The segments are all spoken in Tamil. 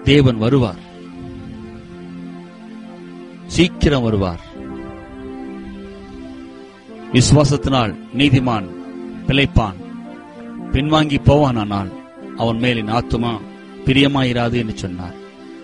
தேவன் வருவார் சீக்கிரம் வருவார் விசுவாசத்தினால் நீதிமான் பிழைப்பான் பின்வாங்கி போவானானால் அவன் மேலின் ஆத்துமா பிரியமாயிராது என்று சொன்னார்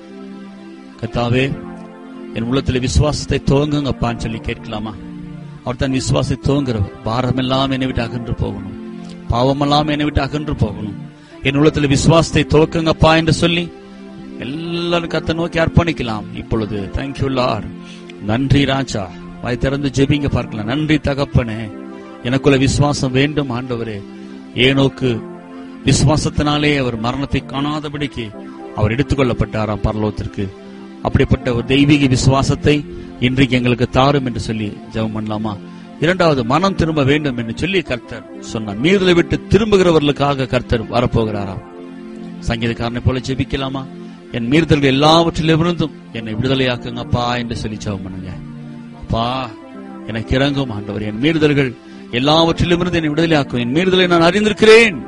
கத்தாவே என் உள்ளத்தில் விசுவாசத்தை துவங்குங்கப்பான்னு சொல்லி கேட்கலாமா அவர் தன் விசுவாசத்தை துவங்குறவர் பாரமெல்லாம் என்னை விட்டு அகன்று போகணும் பாவமெல்லாம் என்னை விட்டு அகன்று போகணும் என் உள்ளத்தில் விசுவாசத்தை துவக்குங்கப்பா என்று சொல்லி எல்லாரும் கத்த நோக்கி அர்ப்பணிக்கலாம் இப்பொழுது தேங்க்யூ லார் நன்றி ராஜா வாய் திறந்து ஜெபிங்க பார்க்கலாம் நன்றி தகப்பனே எனக்குள்ள விசுவாசம் வேண்டும் ஆண்டவரே ஏனோக்கு விசுவாசத்தினாலே அவர் மரணத்தை காணாதபடிக்கு அவர் எடுத்துக்கொள்ளப்பட்டாராம் பரலோகத்திற்கு அப்படிப்பட்ட ஒரு தெய்வீக விசுவாசத்தை இன்றைக்கு எங்களுக்கு தாரும் என்று சொல்லி ஜெபம் பண்ணலாமா இரண்டாவது மனம் திரும்ப வேண்டும் என்று சொல்லி கர்த்தர் சொன்னார் மீறலை விட்டு திரும்புகிறவர்களுக்காக கர்த்தர் வரப்போகிறாராம் சங்கீதக்காரனை போல ஜெபிக்கலாமா என் மீறுதல்கள் எல்லாவற்றிலிருந்தும் என்னை விடுதலையாக்குங்கப்பா என்று சொல்லி ஜெபம் பண்ணுங்க அப்பா எனக்கு இறங்கும் ஆண்டவர் என் மீறுதல்கள் எல்லாவற்றிலிருந்து என்னை விடுதலையாக்கும் என் மீறுதலை நான் அறிந்திருக்கிறேன்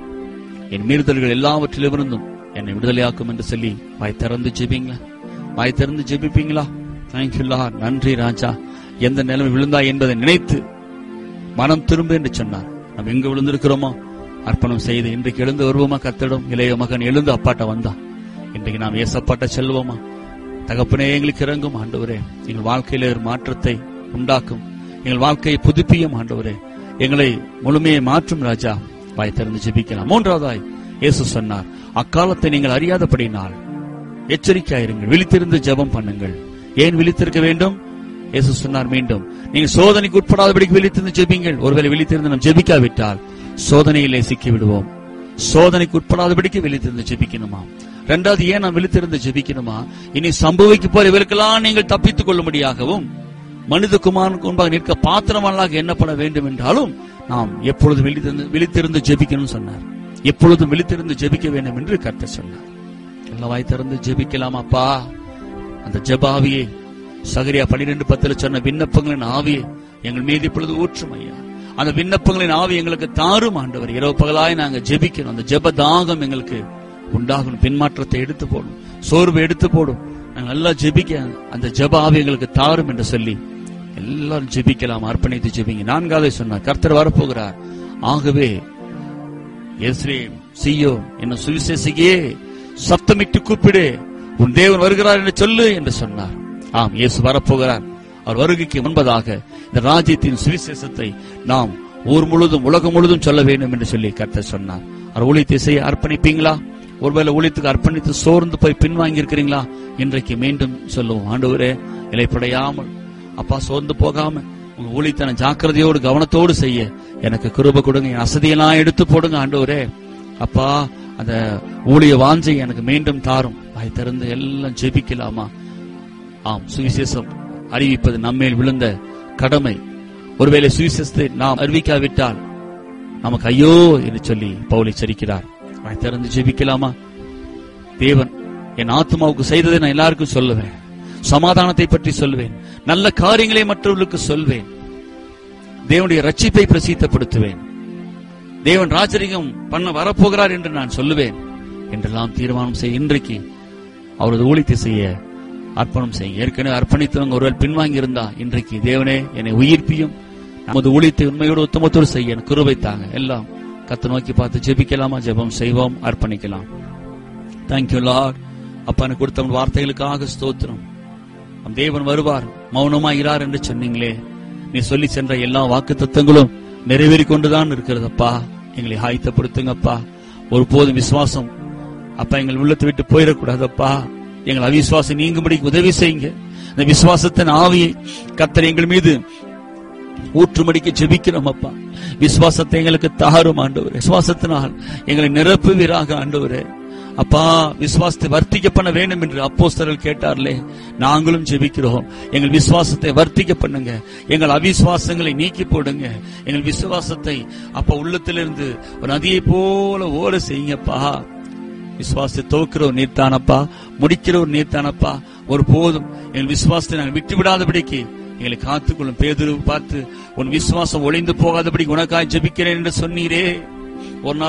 என் மீறுதல்கள் எல்லாவற்றிலிருந்தும் என்னை விடுதலையாக்கும் என்று சொல்லி வாய் திறந்து ஜெபிங்க வாய் திறந்து ஜெபிப்பீங்களா தேங்க்யூல்லா நன்றி ராஜா எந்த நிலைமை விழுந்தா என்பதை நினைத்து மனம் திரும்ப என்று சொன்னார் நாம் எங்க விழுந்திருக்கிறோமோ அர்ப்பணம் செய்து இன்றைக்கு எழுந்து வருவோமா கத்திடம் இளைய மகன் எழுந்து அப்பாட்ட வந்தான் இன்றைக்கு நாம் ஏசப்பாட்ட செல்வோமா தகப்பனே எங்களுக்கு இறங்கும் ஆண்டவரே எங்கள் வாழ்க்கையில ஒரு மாற்றத்தை உண்டாக்கும் எங்கள் வாழ்க்கையை புதுப்பியும் ஆண்டவரே எங்களை முழுமையை மாற்றும் ராஜா வாய் திறந்து ஜெபிக்கலாம் மூன்றாவதாய் இயேசு சொன்னார் அக்காலத்தை நீங்கள் அறியாதபடினால் எச்சரிக்கையாயிருங்கள் விழித்திருந்து ஜெபம் பண்ணுங்கள் ஏன் விழித்திருக்க வேண்டும் இயேசு சொன்னார் மீண்டும் நீங்க சோதனைக்கு உட்படாதபடிக்கு விழித்திருந்து ஜெபிங்கள் ஒருவேளை விழித்திருந்து நாம் ஜெபிக்காவிட்டால் சோதனையிலே சிக்கி விடுவோம் சோதனைக்கு உட்படாதபடிக்கு விழித்திருந்து ஜெபிக்கணுமா ரெண்டாவது ஏன் நாம் விழித்திருந்து ஜெபிக்கணுமா இனி சம்பவிக்க போற இவருக்கெல்லாம் நீங்கள் தப்பித்துக் கொள்ளும்படியாகவும் மனித குமாரனுக்கு முன்பாக நிற்க பாத்திரமல்லாக எண்ணப்பட வேண்டும் என்றாலும் நாம் எப்பொழுதும் விழித்திருந்து விழித்திருந்து ஜெபிக்கணும்னு சொன்னார் எப்பொழுதும் விழித்திருந்து ஜெபிக்க வேண்டும் என்று கர்த்தர் சொன்னார் எல்லாம் வாய் திறந்து ஜெபிக்கலாம் அப்பா அந்த ஜெபாவியை சகரியா பனிரெண்டு பத்துல சொன்ன விண்ணப்பங்களின் ஆவியை எங்கள் மீது இப்பொழுது ஊற்றும் ஐயா அந்த விண்ணப்பங்களின் ஆவி எங்களுக்கு தாரும் ஆண்டவர் இரவு பகலாய் நாங்க ஜெபிக்கணும் அந்த ஜெப தாகம் எங்களுக்கு உண்டாகணும் பின்மாற்றத்தை எடுத்து போடும் சோர்வு எடுத்து போடும் நாங்க நல்லா ஜெபிக்க அந்த ஜெப ஆவி எங்களுக்கு தாரும் என்று சொல்லி எல்லாரும் ஜெபிக்கலாம் அர்ப்பணித்து ஜெபிங்க நான்காவது சொன்னார் கர்த்தர் வரப்போகிறார் ஆகவே எஸ்ரேம் சியோ என்னும் சுவிசேஷியே சப்தமிட்டு கூப்பிடு உன் தேவன் வருகிறார் என்று சொல்லு என்று சொன்னார் ஆம் இயேசு வரப்போகிறார் அவர் வருகைக்கு முன்பதாக இந்த ராஜ்யத்தின் சுவிசேஷத்தை நாம் ஊர் முழுதும் உலகம் முழுதும் சொல்ல வேண்டும் என்று சொல்லி கர்த்தர் சொன்னார் அவர் ஊழியத்தை செய்ய அர்ப்பணிப்பீங்களா ஒருவேளை ஊழியத்துக்கு அர்ப்பணித்து சோர்ந்து போய் பின்வாங்கி இருக்கிறீங்களா இன்றைக்கு மீண்டும் சொல்லுவோம் ஆண்டவரே இலைப்படையாமல் அப்பா சோர்ந்து போகாம உங்க ஊழியத்தன ஜாக்கிரதையோடு கவனத்தோடு செய்ய எனக்கு கிருப கொடுங்க என் அசதியெல்லாம் எடுத்து போடுங்க ஆண்டவரே அப்பா அந்த ஊழிய வாஞ்சை எனக்கு மீண்டும் தாரும் வாய் திறந்து எல்லாம் ஜெபிக்கலாமா ஆம் சுவிசேஷம் அறிவிப்பது நம்மேல் விழுந்த கடமை ஒருவேளை சுவிசேஷத்தை நாம் அறிவிக்காவிட்டால் நமக்கு ஐயோ என்று சொல்லி பவுலை சரிக்கிறார் வாய் திறந்து ஜெபிக்கலாமா தேவன் என் ஆத்மாவுக்கு செய்ததை நான் எல்லாருக்கும் சொல்லுவேன் சமாதானத்தை பற்றி சொல்வேன் நல்ல காரியங்களை மற்றவர்களுக்கு சொல்வேன் தேவனுடைய ரட்சிப்பை பிரசித்தப்படுத்துவேன் தேவன் ராஜரிகம் பண்ண வரப்போகிறார் என்று நான் சொல்லுவேன் என்றெல்லாம் தீர்மானம் செய்ய இன்றைக்கு அவரது ஊழியத்தை செய்ய அர்ப்பணம் செய்ய ஏற்கனவே அர்ப்பணித்தவங்க ஒருவர் பின்வாங்கி இருந்தா இன்றைக்கு தேவனே என்னை உயிர்ப்பியும் நமது ஊழியத்தை உண்மையோடு உத்தமத்தோடு செய்ய எனக்கு குருவை தாங்க எல்லாம் கத்து நோக்கி பார்த்து ஜெபிக்கலாமா ஜெபம் செய்வோம் அர்ப்பணிக்கலாம் தேங்க்யூ லார்ட் அப்பா எனக்கு கொடுத்த உன் வார்த்தைகளுக்காக ஸ்தோத்திரம் நம் தேவன் வருவார் மௌனமாகிறார் என்று சொன்னீங்களே நீ சொல்லி சென்ற எல்லா வாக்கு தத்துவங்களும் நிறைவேறி கொண்டுதான் இருக்கிறதப்பா எங்களை ஆயத்தப்படுத்துங்கப்பா ஒருபோதும் விசுவாசம் அப்பா எங்கள் உள்ளத்தை விட்டு போயிடக்கூடாதப்பா எங்கள் அவிசுவாசம் நீங்கும்படி உதவி செய்யுங்க இந்த விசுவாசத்தின் ஆவியை கத்தர் எங்கள் மீது ஊற்றுமடிக்கு ஜெபிக்கிறோம் அப்பா விசுவாசத்தை எங்களுக்கு தாரும் ஆண்டவர் விசுவாசத்தினால் எங்களை நிரப்புவீராக ஆண்டவரே அப்பா விசுவாசத்தை வர்த்திக்க பண்ண வேண்டும் என்று அப்போஸ்தலர்கள் கேட்டார்களே நாங்களும் ஜெபிக்கிறோம் எங்கள் விசுவாசத்தை வர்த்திக்க பண்ணுங்க எங்கள் அவிசுவாசங்களை நீக்கி போடுங்க எங்கள் விசுவாசத்தை அப்ப உள்ளத்திலிருந்து ஒரு நதியை போல ஓட செய்யுங்கப்பா விசுவாசத்தை துவக்கிறவர் நீர்த்தானப்பா முடிக்கிறவர் நீர்த்தானப்பா ஒரு போதும் எங்கள் விசுவாசத்தை நாங்கள் விட்டு விடாதபடிக்கு எங்களை காத்துக்கொள்ளும் பேதுரு பார்த்து உன் விசுவாசம் ஒளிந்து போகாதபடி உனக்காய் ஜெபிக்கிறேன் என்று சொன்னீரே ஒரு நாள்